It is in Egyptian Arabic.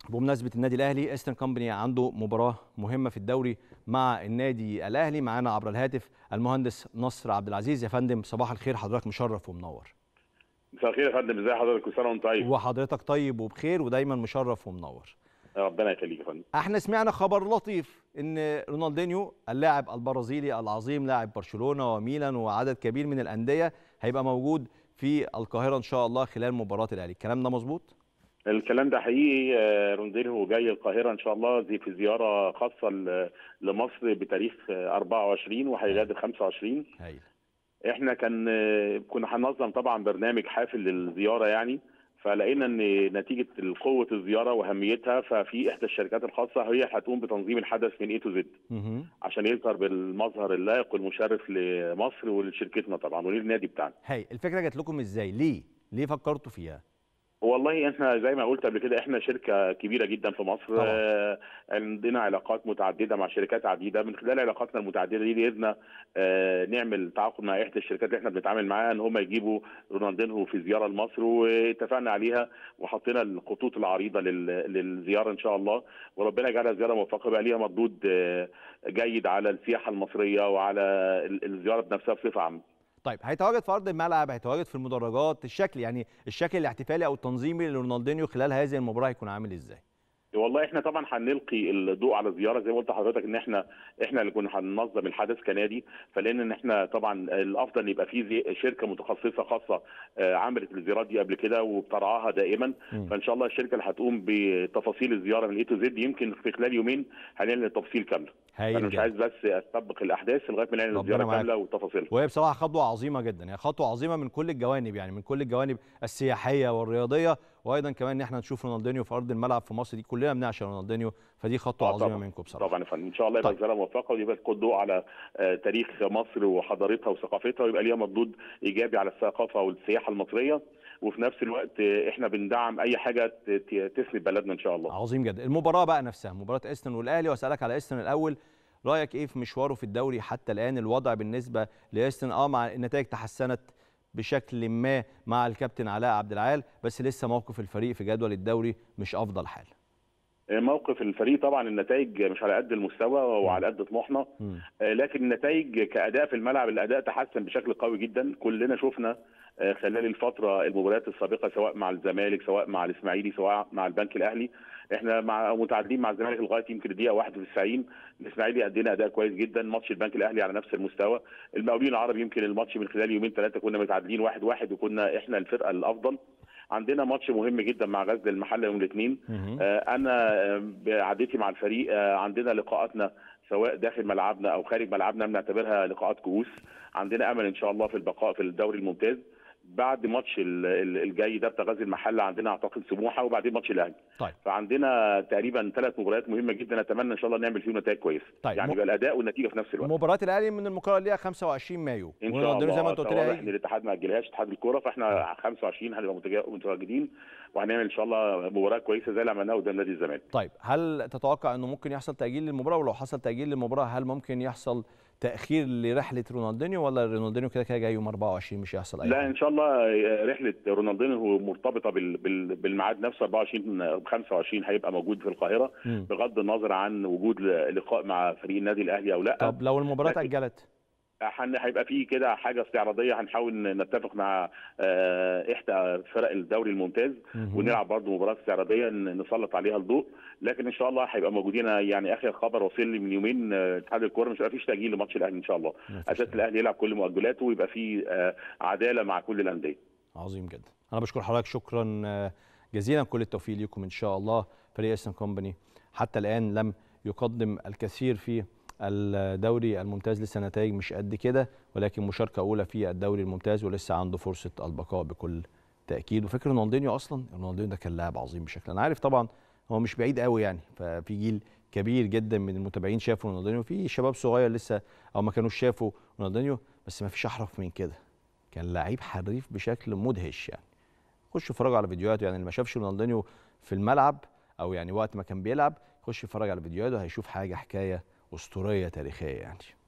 بمناسبه النادي الاهلي ايسترن كومباني عنده مباراه مهمه في الدوري مع النادي الاهلي معانا عبر الهاتف المهندس نصر عبد العزيز يا فندم صباح الخير حضرتك مشرف ومنور مساء الخير يا فندم ازي حضرتك كل سنه وانت طيب وحضرتك طيب وبخير ودايما مشرف ومنور ربنا يخليك يا فندم احنا سمعنا خبر لطيف ان رونالدينيو اللاعب البرازيلي العظيم لاعب برشلونه وميلان وعدد كبير من الانديه هيبقى موجود في القاهره ان شاء الله خلال مباراه الاهلي الكلام ده مظبوط الكلام ده حقيقي آه، رونالدينيو جاي القاهره ان شاء الله دي في زياره خاصه ل- لمصر بتاريخ آه، 24 وهيغادر 25 هايل احنا كان آه، كنا هننظم طبعا برنامج حافل للزياره يعني فلقينا ان نتيجه قوه الزياره واهميتها ففي احدى الشركات الخاصه هي هتقوم بتنظيم الحدث من اي تو زد مهم. عشان يظهر بالمظهر اللائق والمشرف لمصر ولشركتنا طبعا وللنادي بتاعنا هايل الفكره جات لكم ازاي ليه ليه فكرتوا فيها والله احنا زي ما قلت قبل كده احنا شركه كبيره جدا في مصر طبعا. آه، عندنا علاقات متعدده مع شركات عديده من خلال علاقاتنا المتعدده دي قدرنا آه، نعمل تعاقد مع احدى الشركات اللي احنا بنتعامل معاها ان هم يجيبوا رونالدينهو في زياره لمصر واتفقنا عليها وحطينا الخطوط العريضه لل- للزياره ان شاء الله وربنا يجعلها زياره موفقه بقى ليها مردود آه، جيد على السياحه المصريه وعلى ال- الزياره بنفسها بصفه عامه طيب هيتواجد في ارض الملعب هيتواجد في المدرجات الشكل يعني الشكل الاحتفالي او التنظيمي لرونالدينيو خلال هذه المباراه هيكون عامل ازاي والله احنا طبعا هنلقي الضوء على الزياره زي ما قلت لحضرتك ان احنا احنا اللي كنا هننظم الحدث كنادي فلان ان احنا طبعا الافضل ان يبقى في زي- شركه متخصصه خاصه آه، عملت الزيارات دي قبل كده وبترعاها دائما مم. فان شاء الله الشركه اللي هتقوم بتفاصيل الزياره من اي تو زد يمكن في خلال يومين هنعلن التفاصيل كامله انا هايل مش جدا عايز بس اسبق الاحداث لغايه ما نعلن ربنا الزياره معاك. كامله وتفاصيلها وهي بصراحه خطوه عظيمه جدا هي خطوه عظيمه من كل الجوانب يعني من كل الجوانب السياحيه والرياضيه وايضا كمان ان احنا نشوف رونالدينيو في ارض الملعب في مصر دي كلنا بنعشق رونالدينيو فدي خطوه آه عظيمه طبعاً. منكم بصراحه طبعا يا فندم ان شاء الله يبقى طيب. زياره موفقه ويبقى تلقي الضوء على آه، تاريخ مصر وحضارتها وثقافتها ويبقى ليها مردود ايجابي على الثقافه والسياحه المصريه وفي نفس الوقت آه، احنا بندعم اي حاجه ت- ت- تسند بلدنا ان شاء الله عظيم جدا المباراه بقى نفسها مباراه ايسترن والاهلي واسالك على ايسترن الاول رايك ايه في مشواره في الدوري حتى الان الوضع بالنسبه لايسترن اه مع النتائج تحسنت بشكل ما مع الكابتن علاء عبد العال بس لسه موقف الفريق في جدول الدوري مش افضل حال آه، موقف الفريق طبعا النتائج مش على قد المستوى وعلى قد طموحنا مم. آه، لكن النتائج كاداء في الملعب الاداء تحسن بشكل قوي جدا كلنا شفنا آه، خلال الفتره المباريات السابقه سواء مع الزمالك سواء مع الاسماعيلي سواء مع البنك الاهلي احنا مع متعادلين مع الزمالك لغايه يمكن الدقيقه 91 الاسماعيلي ادينا اداء كويس جدا ماتش البنك الاهلي على نفس المستوى المقاولين العرب يمكن الماتش من خلال يومين ثلاثه كنا متعادلين واحد واحد وكنا احنا الفرقه الافضل عندنا ماتش مهم جدا مع غزل المحله يوم الاثنين مهم. آه، انا آه، بعدتي مع الفريق آه، عندنا لقاءاتنا سواء داخل ملعبنا او خارج ملعبنا بنعتبرها لقاءات كؤوس عندنا امل ان شاء الله في البقاء في الدوري الممتاز بعد ماتش ال- ال- الجاي ده بتاع غزل المحله عندنا اعتقد سموحه وبعدين ماتش الاهلي طيب فعندنا تقريبا ثلاث مباريات مهمه جدا اتمنى ان شاء الله نعمل فيهم نتائج كويسه طيب، يعني م- يبقى الاداء والنتيجه في نفس الوقت مباراه الاهلي من المقرر ليها 25 مايو ان شاء ورونالدينيو الله زي ما انت قلت لي واضح ان هيجي. الاتحاد ما اجلهاش اتحاد الكوره فاحنا 25 هنبقى متجا- متواجدين وهنعمل ان شاء الله مباراه كويسه زي اللي عملناها قدام نادي الزمالك طيب هل تتوقع انه ممكن يحصل تاجيل للمباراه ولو حصل تاجيل للمباراه هل ممكن يحصل تاخير لرحله رونالدينيو ولا رونالدينيو كده كده جاي يوم 24 مش هيحصل اي لا حاجه ان شاء الله رحله رونالدينو هو مرتبطه بال- بال- بالميعاد نفسه 24 25 هيبقى موجود في القاهره مم. بغض النظر عن وجود لقاء مع فريق النادي الاهلي او لا طب لو المباراه لكن- اتاجلت هن- هيبقى فيه كده حاجه استعراضيه هنحاول نتفق مع آه، احدى فرق الدوري الممتاز مهم. ونلعب برضه مباراه استعراضيه ن- نسلط عليها الضوء لكن ان شاء الله هيبقى موجودين يعني اخر خبر وصل لي من يومين آه، اتحاد الكوره مش هيبقى فيش تاجيل لماتش الاهلي ان شاء الله مفيش اساس الاهلي يلعب كل مؤجلاته ويبقى فيه آه، عداله مع كل الانديه عظيم جدا انا بشكر حضرتك شكرا آه، جزيلا كل التوفيق ليكم ان شاء الله فريق ايسترن كومباني حتى الان لم يقدم الكثير في الدوري الممتاز لسه نتائج مش قد كده ولكن مشاركه اولى في الدوري الممتاز ولسه عنده فرصه البقاء بكل تاكيد وفكر رونالدينيو اصلا رونالدينيو ده كان لاعب عظيم بشكل انا عارف طبعا هو مش بعيد قوي يعني ففي جيل كبير جدا من المتابعين شافوا رونالدينيو في شباب صغير لسه او ما كانوش شافوا رونالدينيو بس ما فيش احرف من كده كان لعيب حريف بشكل مدهش يعني خش اتفرجوا على فيديوهاته يعني اللي ما شافش رونالدينيو في الملعب او يعني وقت ما كان بيلعب خش يتفرج على فيديوهاته هيشوف حاجه حكايه اسطوريه تاريخيه يعني